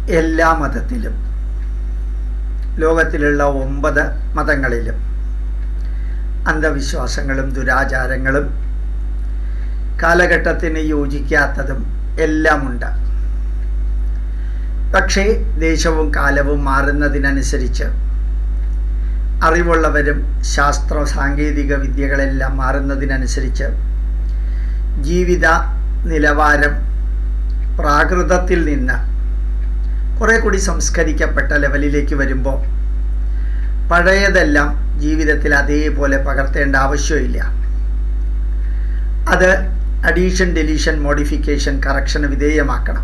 എല്ലാ മതത്തിലും ലോകത്തിലുള്ള ഒമ്പത് മതങ്ങളിലും അന്ധവിശ്വാസങ്ങളും ദുരാചാരങ്ങളും കാലഘട്ടത്തിന് യോജിക്കാത്തതും എല്ലാമുണ്ട് പക്ഷേ ദേശവും കാലവും മാറുന്നതിനനുസരിച്ച് അറിവുള്ളവരും ശാസ്ത്ര സാങ്കേതിക വിദ്യകളെല്ലാം മാറുന്നതിനനുസരിച്ച് ജീവിത നിലവാരം പ്രാകൃതത്തിൽ നിന്ന് കുറെ കൂടി സംസ്കരിക്കപ്പെട്ട ലെവലിലേക്ക് വരുമ്പോൾ പഴയതെല്ലാം ജീവിതത്തിൽ അതേപോലെ പകർത്തേണ്ട ആവശ്യമില്ല അത് അഡീഷൻ ഡെലീഷൻ മോഡിഫിക്കേഷൻ കറക്ഷന് വിധേയമാക്കണം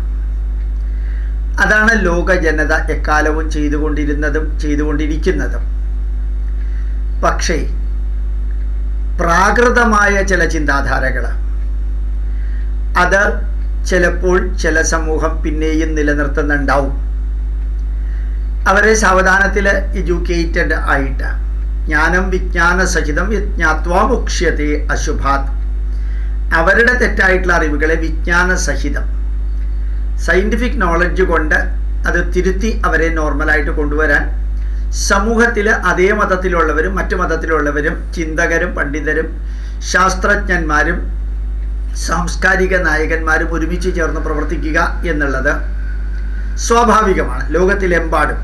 അതാണ് ലോക ജനത എക്കാലവും ചെയ്തുകൊണ്ടിരുന്നതും ചെയ്തുകൊണ്ടിരിക്കുന്നതും പക്ഷേ പ്രാകൃതമായ ചില ചിന്താധാരകൾ അത് ചിലപ്പോൾ ചില സമൂഹം പിന്നെയും നിലനിർത്തുന്നുണ്ടാവും അവരെ സാവധാനത്തിൽ എഡ്യൂക്കേറ്റഡ് ആയിട്ട് ജ്ഞാനം വിജ്ഞാന സഹിതം യജ്ഞാത്വാ മുക്ഷ്യത്തെ അശുഭാത് അവരുടെ തെറ്റായിട്ടുള്ള അറിവുകളെ വിജ്ഞാന സഹിതം സയൻറ്റിഫിക് നോളജ് കൊണ്ട് അത് തിരുത്തി അവരെ നോർമലായിട്ട് കൊണ്ടുവരാൻ സമൂഹത്തിൽ അതേ മതത്തിലുള്ളവരും മറ്റു മതത്തിലുള്ളവരും ചിന്തകരും പണ്ഡിതരും ശാസ്ത്രജ്ഞന്മാരും സാംസ്കാരിക നായകന്മാരും ഒരുമിച്ച് ചേർന്ന് പ്രവർത്തിക്കുക എന്നുള്ളത് സ്വാഭാവികമാണ് ലോകത്തിലെമ്പാടും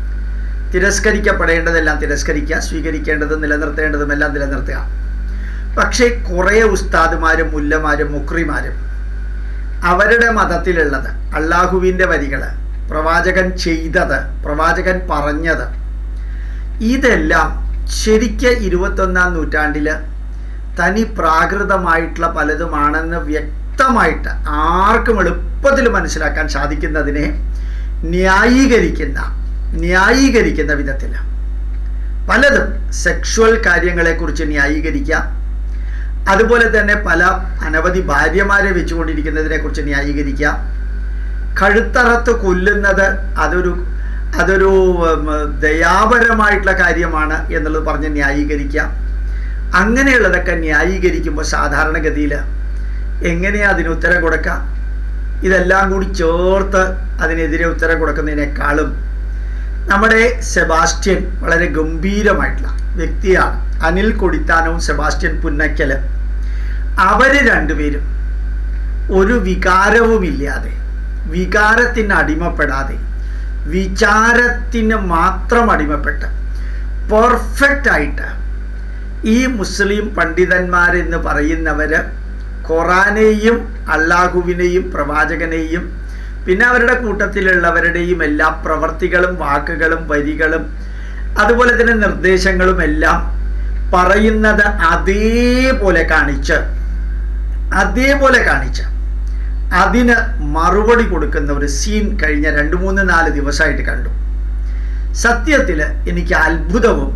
തിരസ്കരിക്കപ്പെടേണ്ടതെല്ലാം തിരസ്കരിക്കുക സ്വീകരിക്കേണ്ടതും നിലനിർത്തേണ്ടതും എല്ലാം നിലനിർത്തുക പക്ഷേ കുറേ ഉസ്താദുമാരും മുല്ലമാരും മുക്രിമാരും അവരുടെ മതത്തിലുള്ളത് അള്ളാഹുവിൻ്റെ വരികൾ പ്രവാചകൻ ചെയ്തത് പ്രവാചകൻ പറഞ്ഞത് ഇതെല്ലാം ശരിക്ക് ഇരുപത്തൊന്നാം നൂറ്റാണ്ടിൽ തനി പ്രാകൃതമായിട്ടുള്ള പലതുമാണെന്ന് വ്യക്തമായിട്ട് ആർക്കും എളുപ്പത്തിൽ മനസ്സിലാക്കാൻ സാധിക്കുന്നതിനെ ന്യായീകരിക്കുന്ന ന്യായീകരിക്കുന്ന വിധത്തിൽ പലതും സെക്ഷുവൽ കാര്യങ്ങളെക്കുറിച്ച് ന്യായീകരിക്കാം അതുപോലെ തന്നെ പല അനവധി ഭാര്യമാരെ വെച്ചുകൊണ്ടിരിക്കുന്നതിനെ കുറിച്ച് ന്യായീകരിക്കാം കഴുത്തറത്ത് കൊല്ലുന്നത് അതൊരു അതൊരു ദയാപരമായിട്ടുള്ള കാര്യമാണ് എന്നുള്ളത് പറഞ്ഞ് ന്യായീകരിക്കാം അങ്ങനെയുള്ളതൊക്കെ ന്യായീകരിക്കുമ്പോൾ സാധാരണഗതിയിൽ എങ്ങനെയാണ് അതിന് ഉത്തരം കൊടുക്കാം ഇതെല്ലാം കൂടി ചേർത്ത് അതിനെതിരെ ഉത്തരം കൊടുക്കുന്നതിനേക്കാളും നമ്മുടെ സെബാസ്റ്റ്യൻ വളരെ ഗംഭീരമായിട്ടുള്ള വ്യക്തിയാണ് അനിൽ കൊടിത്താനവും സെബാസ്റ്റ്യൻ പുന്നക്കൽ അവർ രണ്ടുപേരും ഒരു വികാരവുമില്ലാതെ വികാരത്തിന് അടിമപ്പെടാതെ വിചാരത്തിന് മാത്രം അടിമപ്പെട്ട് പെർഫെക്റ്റ് ആയിട്ട് ഈ മുസ്ലിം പണ്ഡിതന്മാരെന്ന് പറയുന്നവർ ഖുറാനെയും അള്ളാഹുവിനെയും പ്രവാചകനെയും പിന്നെ അവരുടെ കൂട്ടത്തിലുള്ളവരുടെയും എല്ലാ പ്രവർത്തികളും വാക്കുകളും വരികളും അതുപോലെ തന്നെ നിർദ്ദേശങ്ങളും എല്ലാം പറയുന്നത് അതേപോലെ കാണിച്ച് അതേപോലെ കാണിച്ച് അതിന് മറുപടി കൊടുക്കുന്ന ഒരു സീൻ കഴിഞ്ഞ രണ്ട് മൂന്ന് നാല് ദിവസമായിട്ട് കണ്ടു സത്യത്തിൽ എനിക്ക് അത്ഭുതവും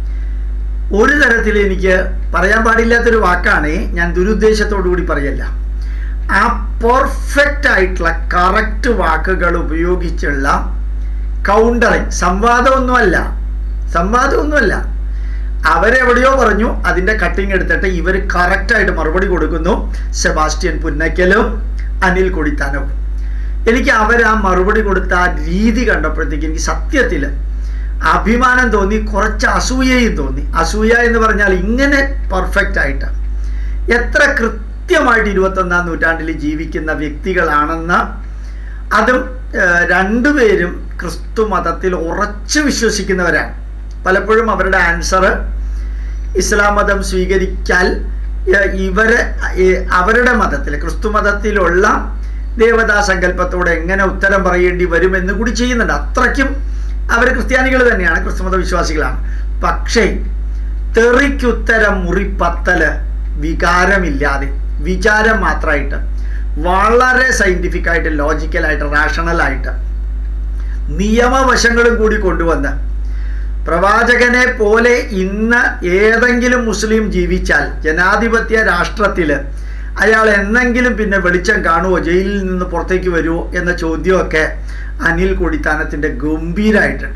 ഒരു തരത്തിൽ എനിക്ക് പറയാൻ പാടില്ലാത്തൊരു വാക്കാണ് ഞാൻ ദുരുദ്ദേശത്തോടു കൂടി പറയല്ല ആ പെർഫെക്റ്റ് ആയിട്ടുള്ള കറക്റ്റ് വാക്കുകൾ ഉപയോഗിച്ചുള്ള കൗണ്ടറിങ് സംവാദമൊന്നുമല്ല സംവാദമൊന്നുമല്ല അവരെവിടെയോ പറഞ്ഞു അതിൻ്റെ കട്ടിങ് എടുത്തിട്ട് ഇവർ കറക്റ്റായിട്ട് മറുപടി കൊടുക്കുന്നു സെബാസ്റ്റ്യൻ പുന്നക്കലും അനിൽ കൊടിത്താനവും എനിക്ക് അവർ ആ മറുപടി കൊടുത്ത ആ രീതി കണ്ടപ്പോഴത്തേക്ക് എനിക്ക് സത്യത്തിൽ അഭിമാനം തോന്നി കുറച്ച് അസൂയയും തോന്നി അസൂയ എന്ന് പറഞ്ഞാൽ ഇങ്ങനെ പെർഫെക്റ്റ് ആയിട്ട് എത്ര കൃത്യമായിട്ട് ഇരുപത്തൊന്നാം നൂറ്റാണ്ടിൽ ജീവിക്കുന്ന വ്യക്തികളാണെന്ന് അതും രണ്ടുപേരും ക്രിസ്തു മതത്തിൽ ഉറച്ചു വിശ്വസിക്കുന്നവരാണ് പലപ്പോഴും അവരുടെ ആൻസർ ഇസ്ലാം മതം സ്വീകരിച്ചാൽ ഇവരെ അവരുടെ മതത്തിൽ ക്രിസ്തു മതത്തിലുള്ള ദേവതാ സങ്കല്പത്തോടെ എങ്ങനെ ഉത്തരം പറയേണ്ടി വരുമെന്ന് കൂടി ചെയ്യുന്നുണ്ട് അത്രയ്ക്കും അവർ ക്രിസ്ത്യാനികൾ തന്നെയാണ് ക്രിസ്തുമത വിശ്വാസികളാണ് പക്ഷേ തെറിക്കുത്തരം മുറിപ്പത്തല് വികാരമില്ലാതെ വിചാരം മാത്രമായിട്ട് വളരെ സയൻറ്റിഫിക് ആയിട്ട് ലോജിക്കലായിട്ട് റാഷണലായിട്ട് നിയമവശങ്ങളും കൂടി കൊണ്ടുവന്ന് പ്രവാചകനെ പോലെ ഇന്ന് ഏതെങ്കിലും മുസ്ലിം ജീവിച്ചാൽ ജനാധിപത്യ രാഷ്ട്രത്തിൽ അയാൾ എന്നെങ്കിലും പിന്നെ വെളിച്ചം കാണുമോ ജയിലിൽ നിന്ന് പുറത്തേക്ക് വരുമോ എന്ന ചോദ്യമൊക്കെ അനിൽ കൊടിത്താനത്തിൻ്റെ ഗംഭീരമായിട്ടുണ്ട്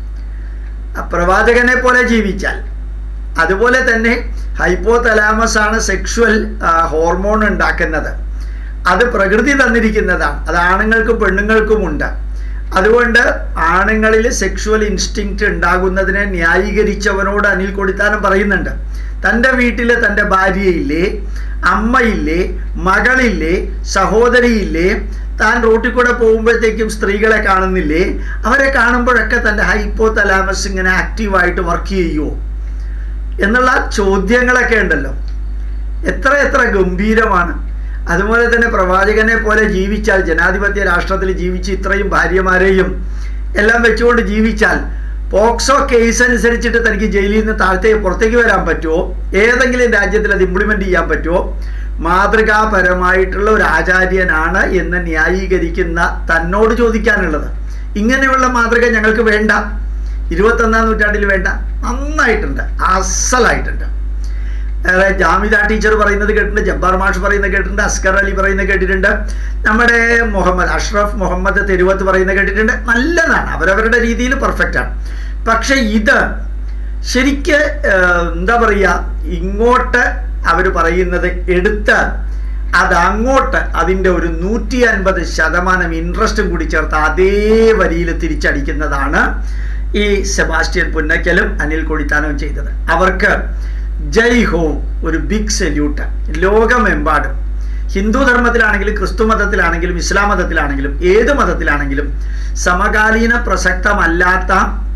പ്രവാചകനെ പോലെ ജീവിച്ചാൽ അതുപോലെ തന്നെ ഹൈപ്പോ തലാമസ് ആണ് സെക്ഷുവൽ ഹോർമോൺ ഉണ്ടാക്കുന്നത് അത് പ്രകൃതി തന്നിരിക്കുന്നതാണ് അത് ആണുങ്ങൾക്കും പെണ്ണുങ്ങൾക്കും ഉണ്ട് അതുകൊണ്ട് ആണുങ്ങളിൽ സെക്ഷുവൽ ഇൻസ്റ്റിങ്ക്റ്റ് ഉണ്ടാകുന്നതിനെ ന്യായീകരിച്ചവനോട് അനിൽ കൊടിത്താനം പറയുന്നുണ്ട് തൻ്റെ വീട്ടിൽ തൻ്റെ ഭാര്യയില്ലേ അമ്മയില്ലേ മകളില്ലേ സഹോദരിയില്ലേ താൻ റോട്ടിൽ കൂടെ പോകുമ്പോഴത്തേക്കും സ്ത്രീകളെ കാണുന്നില്ലേ അവരെ കാണുമ്പോഴൊക്കെ തൻ്റെ ഹൈപ്പോ തലാമസ് ഇങ്ങനെ ആക്റ്റീവായിട്ട് വർക്ക് ചെയ്യുമോ എന്നുള്ള ചോദ്യങ്ങളൊക്കെ ഉണ്ടല്ലോ എത്ര എത്ര ഗംഭീരമാണ് അതുപോലെ തന്നെ പ്രവാചകനെ പോലെ ജീവിച്ചാൽ ജനാധിപത്യ രാഷ്ട്രത്തിൽ ജീവിച്ച് ഇത്രയും ഭാര്യമാരെയും എല്ലാം വെച്ചുകൊണ്ട് ജീവിച്ചാൽ പോക്സോ കേസ് അനുസരിച്ചിട്ട് തനിക്ക് ജയിലിൽ നിന്ന് താഴത്തേക്ക് പുറത്തേക്ക് വരാൻ പറ്റുമോ ഏതെങ്കിലും രാജ്യത്തിൽ അത് ഇംപ്ലിമെൻ്റ് ചെയ്യാൻ പറ്റുമോ മാതൃകാപരമായിട്ടുള്ള ഒരു ആചാര്യനാണ് എന്ന് ന്യായീകരിക്കുന്ന തന്നോട് ചോദിക്കാനുള്ളത് ഇങ്ങനെയുള്ള മാതൃക ഞങ്ങൾക്ക് വേണ്ട ഇരുപത്തൊന്നാം നൂറ്റാണ്ടിൽ വേണ്ട നന്നായിട്ടുണ്ട് അസലായിട്ടുണ്ട് അതായത് ജാമിദ ടീച്ചർ പറയുന്നത് കേട്ടിട്ടുണ്ട് ജബ്ബാർ മാഷ് പറയുന്നത് കേട്ടിട്ടുണ്ട് അസ്കർ അലി പറയുന്നത് കേട്ടിട്ടുണ്ട് നമ്മുടെ മുഹമ്മദ് അഷ്റഫ് മുഹമ്മദ് തെരുവത്ത് പറയുന്നത് കേട്ടിട്ടുണ്ട് നല്ലതാണ് അവരവരുടെ രീതിയിൽ പെർഫെക്റ്റ് ആണ് പക്ഷെ ഇത് ശരിക്ക് എന്താ പറയുക ഇങ്ങോട്ട് അവർ പറയുന്നത് എടുത്ത് അത് അങ്ങോട്ട് അതിൻ്റെ ഒരു നൂറ്റി അൻപത് ശതമാനം ഇൻട്രസ്റ്റും കൂടി ചേർത്ത് അതേ വരിയിൽ തിരിച്ചടിക്കുന്നതാണ് ഈ സെബാസ്റ്റ്യൻ പുന്നക്കലും അനിൽ കൊടിത്താനവും ചെയ്തത് അവർക്ക് ജയ് ഹോ ഒരു ബിഗ് സല്യൂട്ട് ലോകമെമ്പാടും ഹിന്ദു ധർമ്മത്തിലാണെങ്കിലും ക്രിസ്തു മതത്തിലാണെങ്കിലും ഇസ്ലാം മതത്തിലാണെങ്കിലും ഏത് മതത്തിലാണെങ്കിലും സമകാലീന പ്രസക്തമല്ലാത്ത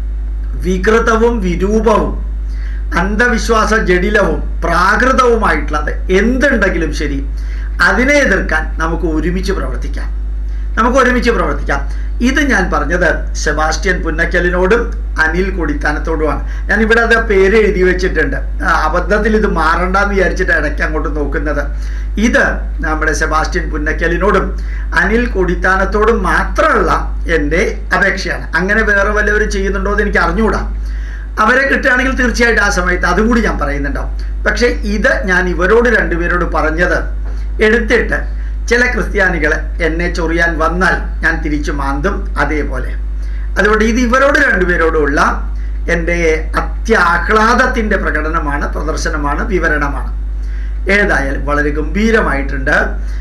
വികൃതവും വിരൂപവും അന്ധവിശ്വാസ ജടിലവും പ്രാകൃതവുമായിട്ടുള്ളത് എന്തുണ്ടെങ്കിലും ശരി അതിനെ എതിർക്കാൻ നമുക്ക് ഒരുമിച്ച് പ്രവർത്തിക്കാം നമുക്ക് ഒരുമിച്ച് പ്രവർത്തിക്കാം ഇത് ഞാൻ പറഞ്ഞത് സെബാസ്റ്റ്യൻ പുന്നക്കലിനോടും അനിൽ കൊടിത്താനത്തോടുമാണ് ഞാൻ ഇവിടെ അത് പേര് എഴുതി വെച്ചിട്ടുണ്ട് അബദ്ധത്തിൽ ഇത് മാറണ്ടെന്ന് വിചാരിച്ചിട്ട് ഇടയ്ക്ക് അങ്ങോട്ട് നോക്കുന്നത് ഇത് നമ്മുടെ സെബാസ്റ്റ്യൻ പുന്നക്കലിനോടും അനിൽ കൊടിത്താനത്തോടും മാത്രമുള്ള എൻ്റെ അപേക്ഷയാണ് അങ്ങനെ വേറെ വല്ലവരും ചെയ്യുന്നുണ്ടോ എന്ന് എനിക്ക് അറിഞ്ഞുകൂടാ അവരെ കിട്ടുകയാണെങ്കിൽ തീർച്ചയായിട്ടും ആ സമയത്ത് അതും കൂടി ഞാൻ പറയുന്നുണ്ടാവും പക്ഷേ ഇത് ഞാൻ ഇവരോട് രണ്ടുപേരോട് പറഞ്ഞത് എടുത്തിട്ട് ചില ക്രിസ്ത്യാനികൾ എന്നെ ചൊറിയാൻ വന്നാൽ ഞാൻ തിരിച്ചു മാന്തും അതേപോലെ അതുകൊണ്ട് ഇത് ഇവരോട് രണ്ടുപേരോടുള്ള എൻ്റെ അത്യാഹ്ലാദത്തിൻ്റെ പ്രകടനമാണ് പ്രദർശനമാണ് വിവരണമാണ് ഏതായാലും വളരെ ഗംഭീരമായിട്ടുണ്ട്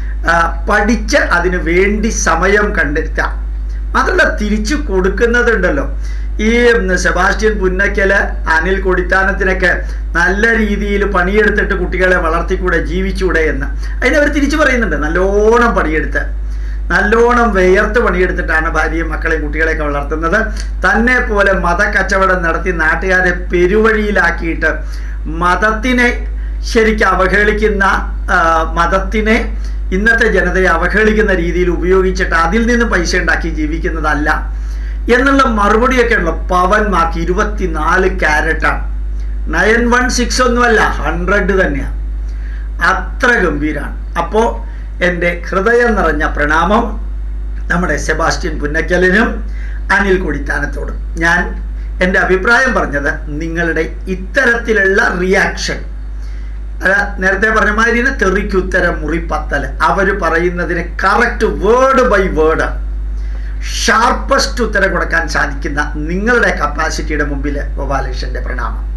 പഠിച്ച് അതിന് വേണ്ടി സമയം കണ്ടെത്താം മാത്രമല്ല തിരിച്ചു കൊടുക്കുന്നതുണ്ടല്ലോ ഈ സെബാസ്റ്റ്യൻ പുന്നക്കല് അനിൽ കൊടിത്താനത്തിനൊക്കെ നല്ല രീതിയിൽ പണിയെടുത്തിട്ട് കുട്ടികളെ വളർത്തിക്കൂടെ ജീവിച്ചൂടെ എന്ന് അതിനവർ തിരിച്ചു പറയുന്നുണ്ട് നല്ലോണം പണിയെടുത്ത് നല്ലോണം വിയർത്ത് പണിയെടുത്തിട്ടാണ് ഭാര്യയും മക്കളെയും കുട്ടികളെയൊക്കെ വളർത്തുന്നത് തന്നെ പോലെ മതക്കച്ചവടം നടത്തി നാട്ടുകാരെ പെരുവഴിയിലാക്കിയിട്ട് മതത്തിനെ ശരിക്കും അവഹേളിക്കുന്ന മതത്തിനെ ഇന്നത്തെ ജനതയെ അവഹേളിക്കുന്ന രീതിയിൽ ഉപയോഗിച്ചിട്ട് അതിൽ നിന്ന് പൈസ ഉണ്ടാക്കി ജീവിക്കുന്നതല്ല എന്നുള്ള മറുപടിയൊക്കെ ഉള്ള പവൻ മാർക്ക് ഇരുപത്തിനാല് ക്യാരറ്റാണ് നയൻ വൺ സിക്സ് ഒന്നുമല്ല ഹൺഡ്രഡ് തന്നെയാണ് അത്ര ഗംഭീരാണ് അപ്പോൾ എൻ്റെ ഹൃദയം നിറഞ്ഞ പ്രണാമം നമ്മുടെ സെബാസ്റ്റ്യൻ പുന്നക്കലിനും അനിൽ കൊടിത്താനത്തോടും ഞാൻ എൻ്റെ അഭിപ്രായം പറഞ്ഞത് നിങ്ങളുടെ ഇത്തരത്തിലുള്ള റിയാക്ഷൻ നേരത്തെ പറഞ്ഞ മാതിരി തെറിക്കുത്തരം മുറിപ്പത്തൽ അവർ പറയുന്നതിന് correct word by word sharpest ഉത്തരം കൊടുക്കാൻ സാധിക്കുന്ന നിങ്ങളുടെ കപ്പാസിറ്റിയുടെ മുമ്പിൽ ഗോപാലകൃഷ്ണന്റെ പ്രണാമം